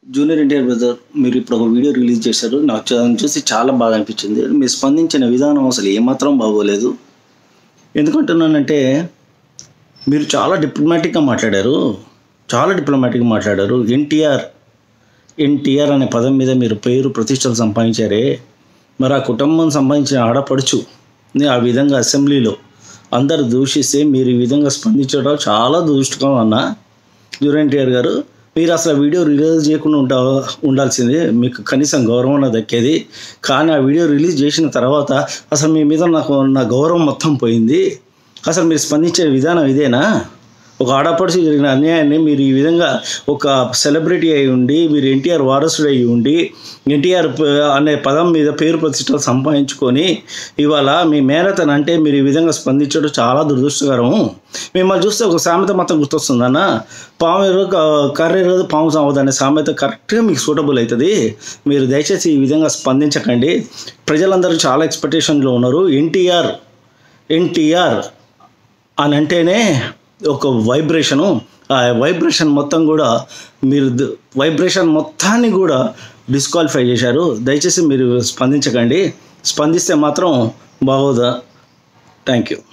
junior NTR brother మీరు ఇప్పుడు ఒక వీడియో రిలీజ్ చేశారు నాకు చ- చూసి చాలా బాగా అనిపించింది మీరు స్పందించిన విధానం అసలు ఏమాత్రం బాగోలేదు ఎందుకంటున్నానంటే మీరు చాలా డిప్లొమాటిక్గా మాట్లాడారు చాలా డిప్లొమాటిక్గా మాట్లాడారు ఎన్టీఆర్ ఎన్టీఆర్ అనే పదం మీద మీరు పేరు ప్రతిష్టలు సంపాదించారే మరి ఆ కుటుంబం సంబంధించిన ఆడపడుచు ని ఆ విధంగా అసెంబ్లీలో అందరు దూషిస్తే మీరు ఈ విధంగా స్పందించడం చాలా దూష్టకం అన్న జూనియర్ ఎన్టీఆర్ గారు మీరు అసలు ఆ వీడియో రిలీజ్ చేయకుండా ఉంటా ఉండాల్సింది మీకు కనీసం గౌరవం దక్కేది కానీ ఆ వీడియో రిలీజ్ చేసిన తర్వాత అసలు మీ మీద నాకు నా గౌరవం మొత్తం పోయింది అసలు మీరు స్పందించే విధానం ఇదేనా ఒక ఆడపడుచు జరిగిన అన్యాయాన్ని మీరు ఈ విధంగా ఒక సెలబ్రిటీ అయి ఉండి మీరు ఎన్టీఆర్ వారసుడు అయి ఉండి ఎన్టీఆర్ ప- అనే పదం మీద పేరు ప్రతిష్టలు సంపాదించుకొని ఇవాళ మీ మేనతను అంటే మీరు ఈ విధంగా స్పందించడం చాలా దురదృష్టకరం మిమ్మల్ని చూస్తే ఒక సామెత మొత్తం గుర్తొస్తుందన్న పాము ఎరుగు క- కర్ర ఎరుగు పాము సావదు అనే సామెత కరెక్ట్గా మీకు సూటబుల్ అవుతుంది మీరు దయచేసి ఈ విధంగా స్పందించకండి ప్రజలందరూ చాలా ఎక్స్పెక్టేషన్లో ఉన్నారు ఎన్టీఆర్ ఎన్టీఆర్ అని అంటేనే ఒక వైబ్రేషను ఆ వైబ్రేషన్ మొత్తం కూడా మీరు ద- వైబ్రేషన్ మొత్తాన్ని కూడా డిస్క్వాలిఫై చేశారు దయచేసి మీరు స్పందించకండి స్పందిస్తే మాత్రం బాగోదా thank you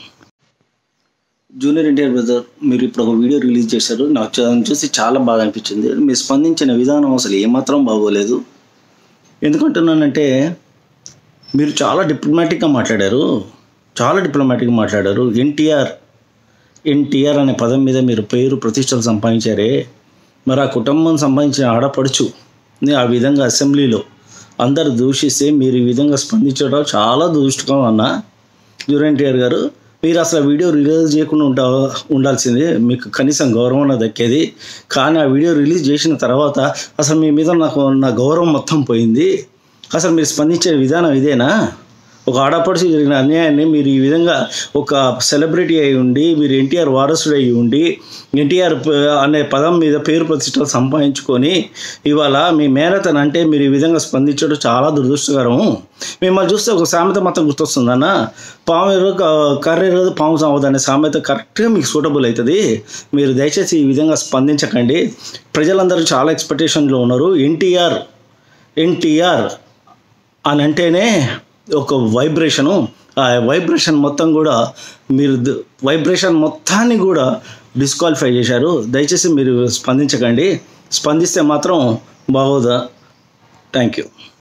junior NTR brother మీరు ఇప్పుడు ఒక వీడియో రిలీజ్ చేశారు నాకు చ- చూసి చాలా బాగా అనిపించింది మీరు స్పందించిన విధానం అసలు ఏమాత్రం బాగోలేదు ఎందుకంటున్నానంటే మీరు చాలా డిప్లొమాటిక్గా మాట్లాడారు చాలా డిప్లొమాటిక్గా మాట్లాడారు ఎన్టీఆర్ ఎన్టీఆర్ అనే పదం మీద మీరు పేరు ప్రతిష్టలు సంపాదించారే మరి ఆ కుటుంబం సంబంధించిన ఆడపడుచు ని ఆ విధంగా అసెంబ్లీలో అందరు దూషిస్తే మీరు ఈ విధంగా స్పందించడం చాలా దూష్టకం అన్న జూనియర్ ఎన్టీఆర్ గారు మీరు అసలు ఆ వీడియో రిలీజ్ చేయకుండా ఉంటా ఉండాల్సింది మీకు కనీసం గౌరవం దక్కేది కానీ ఆ వీడియో రిలీజ్ చేసిన తర్వాత అసలు మీ మీద నాకు నా గౌరవం మొత్తం పోయింది అసలు మీరు స్పందించే విధానం ఇదేనా ఒక ఆడపడుచు జరిగిన అన్యాయాన్ని మీరు ఈ విధంగా ఒక సెలబ్రిటీ అయి ఉండి మీరు ఎన్టీఆర్ వారసుడు అయి ఉండి ఎన్టీఆర్ ప- అనే పదం మీద పేరు ప్రతిష్టలు సంపాదించుకొని ఇవాళ మీ మేనతను అంటే మీరు ఈ విధంగా స్పందించడం చాలా దురదృష్టకరం మిమ్మల్ని చూస్తే ఒక సామెత మొత్తం గుర్తొస్తుందన్న పాము ఎరుగు క- కర్ర ఎరుగు పాము సావదు అనే సామెత కరెక్ట్గా మీకు సూటబుల్ అవుతుంది మీరు దయచేసి ఈ విధంగా స్పందించకండి ప్రజలందరూ చాలా ఎక్స్పెక్టేషన్లో ఉన్నారు ఎన్టీఆర్ ఎన్టీఆర్ అని అంటేనే ఒక వైబ్రేషను ఆ వైబ్రేషన్ మొత్తం కూడా మీరు ద- వైబ్రేషన్ మొత్తాన్ని కూడా డిస్క్వాలిఫై చేశారు దయచేసి మీరు స్పందించకండి స్పందిస్తే మాత్రం బాగోదా థ్యాంక్ యూ